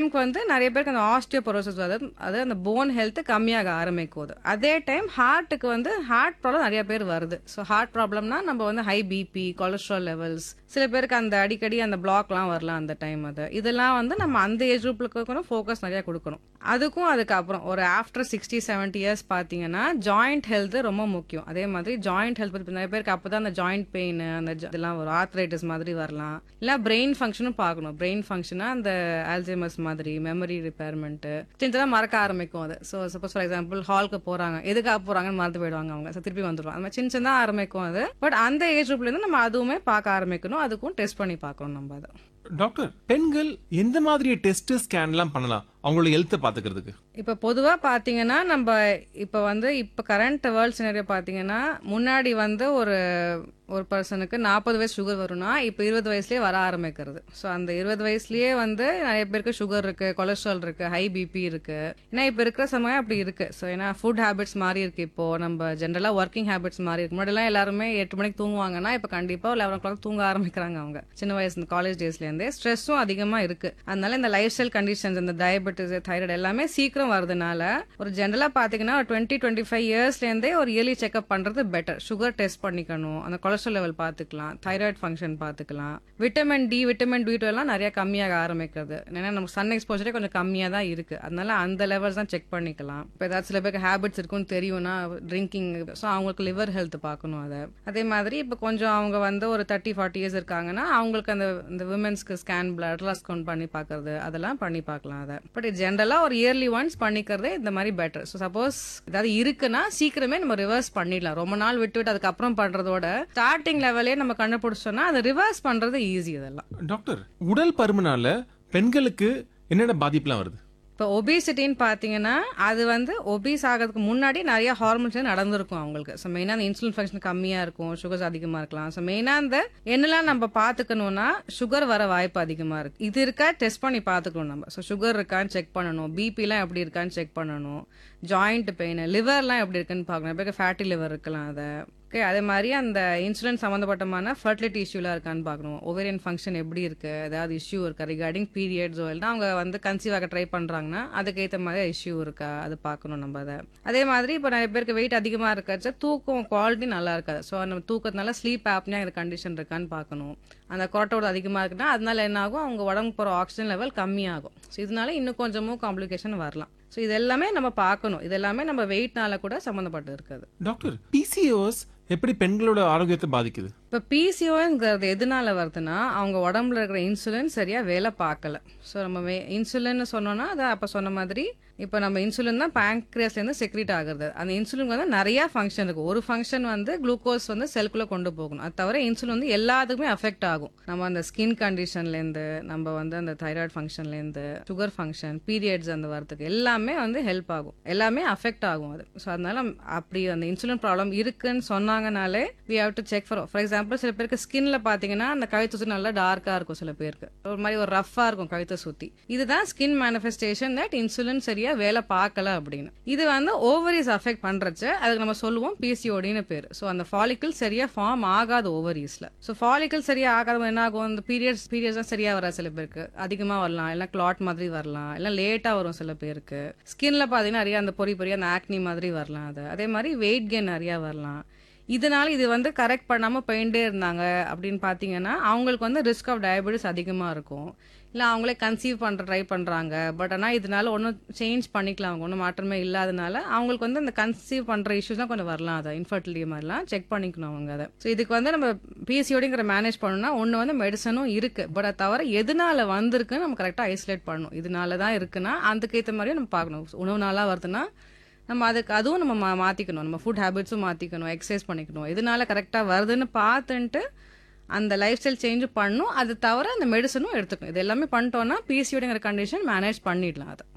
டைம்க்கு வந்து நிறைய பேருக்கு அந்த ஆஸ்டியோபொரோசிஸ் அதாவது அது அந்த போன் ஹெல்த் கம்மியாக ஆரம்பிக்குது அதே டைம் ஹார்ட்டுக்கு வந்து ஹார்ட் ப்ராப்ளம் நிறைய பேர் வருது ஸோ ஹார்ட் ப்ராப்ளம்னா நம்ம வந்து ஹை பிபி கொலஸ்ட்ரால் லெவல்ஸ் சில பேருக்கு அந்த அடிக்கடி அந்த பிளாக்லாம் வரலாம் அந்த டைம் அது இதெல்லாம் வந்து நம்ம அந்த ஏஜ் குரூப்ல ஃபோக்கஸ் நிறைய கொடுக்கணும் அதுக்கும் அதுக்கப்புறம் ஒரு ஆஃப்டர் சிக்ஸ்டி செவன்ட்டி இயர்ஸ் பார்த்தீங்கன்னா ஜாயிண்ட் ஹெல்த் ரொம்ப முக்கியம் அதே மாதிரி ஜாயிண்ட் ஹெல்த் பத்தி நிறைய பேருக்கு அப்பதான் அந்த ஜாயிண்ட் பெயின் அந்த ஜ- இதெல்லாம் வரும் ஆர்த்ரைட்டிஸ் மாதிரி வரலாம் இல்ல பிரெயின் ஃபங்க்ஷனும் பார்க்கணும் பிரெயின் ஃபங்க்ஷனா அந்த ஆல்சைமர்ஸ் மாதிரி மெமரி ரிப்பேர்மெண்ட் சின்னதாக மறக்க ஆரம்பிக்கும் அது ஸோ சப்போஸ் ஃபார் எக்ஸாம்பிள் ஹாலுக்கு போறாங்க எதுக்காக போறாங்கன்னு மறந்து போயிடுவாங்க அவங்க So, திருப்பி வந்துடும் அந்த மாதிரி சின்ன சின்னதாக ஆரம்பிக்கும் அது பட் அந்த ஏஜ் குரூப்ல இருந்து நம்ம அதுவுமே பார்க்க ஆரம்பிக்கணும் அதுக்கும் டெஸ்ட் பண்ணி பார்க்கணும் நம்ம அதை டாக்டர் பெண்கள் எந்த மாதிரி டெஸ்ட் ஸ்கேன்லாம் பண்ணலாம் அவங்களோட ஹெல்த்தை பாத்துக்கிறதுக்கு இப்போ பொதுவாக பார்த்தீங்கன்னா நம்ம இப்போ வந்து இப்போ கரண்ட் வேர்ல்ட் சினரியோ பார்த்தீங்கன்னா முன்னாடி வந்து ஒரு ஒரு பர்சனுக்கு நாற்பது வயசு சுகர் வரும்னா இப்போ இருபது வயசுலேயே வர ஆரம்பிக்கிறது ஸோ அந்த இருபது வயசுலயே வந்து நிறைய பேருக்கு சுகர் இருக்கு கொலஸ்ட்ரால் இருக்கு ஹை பிபி இருக்கு ஏன்னா இப்போ இருக்கிற சமயம் அப்படி இருக்கு ஸோ ஏன்னா ஃபுட் ஹேபிட்ஸ் மாறி இருக்கு இப்போ நம்ம ஜென்ரலாக ஒர்க்கிங் ஹேபிட்ஸ் மாறி இருக்கு முன்னாடிலாம் எல்லாருமே எட்டு மணிக்கு தூங்குவாங்கன்னா இப்போ கண்டிப்பாக லெவன் ஓ கிளாக் தூங்க ஆரம்பிக்கிறாங்க அவங்க சின்ன வயசு காலேஜ் டேஸ்லேருந்தே ஸ்ட்ரெஸ்ஸும் அதிகமாக இருக்கு அதனால இந்த லைஃப் ஸ்டைல் கண்டிஷன்ஸ் இந்த டயபெட்டிஸ் தைராய்டு எல்லாமே சீக்கிரம் வரதுனால ஒரு ஜென்ரலாக பார்த்தீங்கன்னா ஒரு டுவெண்ட்டி டுவெண்ட்டி ஃபைவ் இயர்ஸ்லேருந்தே ஒரு இயர்லி செக்அப் பண்ணுறது பெட்டர் சுகர் டெஸ்ட் பண்ணிக்கணும் அந்த கொலஸ்ட்ரால் லெவல் பார்த்துக்கலாம் தைராய்டு ஃபங்க்ஷன் பார்த்துக்கலாம் vitamin D vitamin D too எல்லாம் நிறைய கம்மியாக ஆரம்பிக்கிறது ஏன்னா நம்ம சன் எக்ஸ்போஜரே கொஞ்சம் கம்மியாக தான் இருக்கு அதனால அந்த லெவல்ஸ் தான் செக் பண்ணிக்கலாம் இப்போ ஏதாவது சில பேருக்கு ஹேபிட்ஸ் இருக்குன்னு தெரியும்னா ட்ரிங்கிங் ஸோ அவங்களுக்கு லிவர் ஹெல்த் பார்க்கணும் அதை அதே மாதிரி இப்போ கொஞ்சம் அவங்க வந்து ஒரு தேர்ட்டி ஃபார்ட்டி இயர்ஸ் இருக்காங்கன்னா அவங்களுக்கு அந்த இந்த விமன்ஸ்க்கு ஸ்கேன் பிளட்லாம் கவுண்ட் பண்ணி பார்க்கறது அதெல்லாம் பண்ணி பார்க்கலாம் அதை பட் ஜென்ரலாக ஒரு இயர்லி ஒன்ஸ் பண்ணிக்கிறதே இந்த மாதிரி பெட்டர் ஸோ சப்போஸ் ஏதாவது இருக்குன்னா சீக்கிரமே நம்ம ரிவர்ஸ் பண்ணிடலாம் ரொம்ப நாள் விட்டு விட்டு அதுக்கப்புறம் பண்றதோட ஸ்டார்டிங் லெவலே நம்ம கண்டுபிடிச்சோம்னா அதை ரிவர்ஸ் பண்றது ஈஸி இதெல்லாம் டாக்டர் உடல் பருமனால பெண்களுக்கு என்னென்ன பாதிப்புலாம் வருது இப்போ ஒபிசிட்டின்னு பார்த்தீங்கன்னா அது வந்து ஒபீஸ் ஆகிறதுக்கு முன்னாடி நிறைய ஹார்மோன்ஸ் நடந்திருக்கும் அவங்களுக்கு ஸோ மெயினாக அந்த இன்சுலின் ஃபங்க்ஷன் கம்மியாக இருக்கும் சுகர்ஸ் அதிகமாக இருக்கலாம் ஸோ மெயினாக அந்த என்னெல்லாம் நம்ம பார்த்துக்கணும்னா சுகர் வர வாய்ப்பு அதிகமாக இருக்கு இது இருக்கா டெஸ்ட் பண்ணி பார்த்துக்கணும் நம்ம ஸோ சுகர் இருக்கான்னு செக் பண்ணணும் பிபிலாம் எப்படி இருக்கான்னு செக் பண்ணணும் ஜாயிண்ட் பெயின் லிவர்லாம் எப்படி இருக்குன்னு பார்க்கணும் இப்போ ஃபேட்டி லிவர் இருக்கலாம் அதை ஓகே அதே மாதிரி அந்த இன்சுலின் சம்மந்தப்பட்டமான ஃபர்டிலிட்டி இஷ்யூலாம் இருக்கான்னு பார்க்கணும் ஓவேரியன் ஃபங்க்ஷன் எப்படி இருக்கு ஏதாவது இஷ்யூ இருக்கா ரிகார்டிங் பீரியட்ஸோ இல்லைனா அவங்க வந்து கன்சீவ் ஆக ட்ரை பண்றாங்கன்னா அதுக்கேற்ற மாதிரி இஷ்யூ இருக்கா அது பார்க்கணும் நம்ம அதை அதே மாதிரி இப்போ நிறைய பேருக்கு வெயிட் அதிகமாக இருக்காச்சு தூக்கம் குவாலிட்டி நல்லா இருக்காது ஸோ நம்ம தூக்கத்தினால ஸ்லீப் ஆப்னியா கண்டிஷன் இருக்கான்னு பார்க்கணும் அந்த கொரட்டோட அதிகமாக இருக்குன்னா அதனால என்ன ஆகும் அவங்க உடம்பு போகிற ஆக்சிஜன் லெவல் கம்மியாகும் ஸோ இதனால இன்னும் கொஞ்சமும் காம்ப்ளிகேஷன் வரலாம் ஸோ இது எல்லாமே நம்ம பார்க்கணும் இது எல்லாமே நம்ம வெயிட்னால கூட சம்மந்தப்பட்டு இருக்குது டாக்டர் பிசிஓஎஸ் எப்படி பெண்களோட ஆரோக்கியத்தை பாதிக்குது இப்போ பிசிஓங்கிறது எதனால வருதுன்னா அவங்க உடம்புல இருக்கிற இன்சுலின் சரியா வேலை பார்க்கல ஸோ நம்ம இன்சுலின் சொன்னோம்னா அதை அப்போ சொன்ன மாதிரி இப்போ நம்ம இன்சுலின் தான் pancreasல-இருந்து செக்ரேட் ஆகுறது அந்த இன்சுலின் வந்து நிறைய ஃபங்க்ஷன் இருக்கு ஒரு ஃபங்க்ஷன் வந்து குளுக்கோஸ் வந்து செல்குள்ள கொண்டு போகணும் அது தவிர இன்சுலின் வந்து எல்லாத்துக்குமே அஃபெக்ட் ஆகும் நம்ம அந்த ஸ்கின் கண்டிஷன்லேருந்து நம்ம வந்து அந்த தைராய்டு ஃபங்க்ஷன்லேருந்து சுகர் ஃபங்க்ஷன் பீரியட்ஸ் அந்த வரதுக்கு எல்லாமே வந்து ஹெல்ப் ஆகும் எல்லாமே அஃபெக்ட் ஆகும் அது ஸோ அதனால அப்படி அந்த இன்சுலின் ப்ராப்ளம் இருக்குன்னு சொன்னாங்கனாலே we have to check for for example சில பேருக்கு ஸ்கின்ல பார்த்தீங்கன்னா அந்த கழுத்து சுற்றி நல்லா டார்க்காக இருக்கும் சில பேருக்கு ஒரு மாதிரி ஒரு ரஃப்பாக இருக்கும் கழுத்தை சுற்றி இதுதான் ஸ்கின் மேனிஃபெஸ்டேஷன் தட் இன்சுலின் சரியா வேலை பார்க்கல அப்படின்னு இது வந்து ஓவரிஸ் அஃபெக்ட் பண்றச்ச அதுக்கு நம்ம சொல்லுவோம் பிசிஓடின்னு பேர் ஸோ அந்த ஃபாலிக்கல் சரியா ஃபார்ம் ஆகாது ஓவரிஸ்ல ஸோ ஃபாலிக்கல் சரியா ஆகாத என்ன ஆகும் இந்த பீரியட்ஸ் பீரியட்ஸ் தான் சரியா வராது சில பேருக்கு அதிகமாக வரலாம் இல்லை கிளாட் மாதிரி வரலாம் இல்லை லேட்டாக வரும் சில பேருக்கு ஸ்கின்ல பார்த்தீங்கன்னா நிறைய அந்த பொறி பொறி அந்த ஆக்னி மாதிரி வரலாம் அது அதே மாதிரி வெயிட் கெயின் நிறையா வரலாம் இதனால இது வந்து கரெக்ட் பண்ணாம போயிட்டே இருந்தாங்க அப்படின்னு பார்த்தீங்கன்னா அவங்களுக்கு வந்து ரிஸ்க் ஆஃப் டயபெட்டிஸ் அதிகமாக இருக்கும் இல்லை அவங்களே கன்சீவ் பண்ணுற ட்ரை பண்ணுறாங்க பட் ஆனால் இதனால ஒன்றும் சேஞ்ச் பண்ணிக்கலாம் அவங்க ஒன்றும் மாற்றமே இல்லாதனால அவங்களுக்கு வந்து அந்த கன்சீவ் பண்ணுற இஷ்யூஸ் தான் கொஞ்சம் வரலாம் அதை இன்ஃபர்டிலிட்டி மாதிரிலாம் செக் பண்ணிக்கணும் அவங்க அதை ஸோ இதுக்கு வந்து நம்ம பிசிஓடிங்கிற மேனேஜ் பண்ணணும்னா ஒன்று வந்து மெடிசனும் இருக்கு பட் அது தவிர எதனால வந்திருக்குன்னு நம்ம கரெக்டாக ஐசோலேட் பண்ணணும் இதனால தான் இருக்குன்னா அதுக்கேற்ற மாதிரியும் நம்ம பார்க்கணும் உணவு நாளாக வருதுன்னா நம்ம அதுக்கு அதுவும் நம்ம மா மாற்றிக்கணும் நம்ம ஃபுட் ஹேபிட்ஸும் மாற்றிக்கணும் எக்ஸசைஸ் பண்ணிக்கணும் எதனால கரெக்டாக வருதுன்னு பார்த்துன்ட்டு அந்த லைஃப் ஸ்டைல் சேஞ்சும் பண்ணணும் அது தவிர அந்த மெடிசனும் எடுத்துக்கணும் இது எல்லாமே பண்ணிட்டோம்னா பிசிஓடிங்கிற கண்டிஷன் மேனேஜ் பண்ணிடலாம் அதை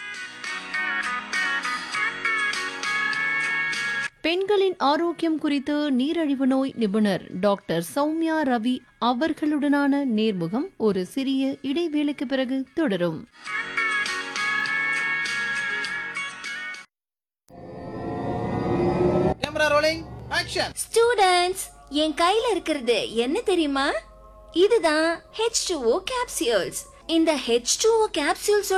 பெண்களின் ஆரோக்கியம் குறித்து நீரிழிவு நோய் நிபுணர் டாக்டர் சௌமியா ரவி அவர்களுடனான நேர்முகம் ஒரு சிறிய இடைவேளைக்கு பிறகு தொடரும் கேமரா ரோலிங் ஆக்ஷன் ஸ்டூடண்ட்ஸ் என் கையில இருக்கிறது என்ன தெரியுமா இதுதான் H2O capsules இந்த H2O capsules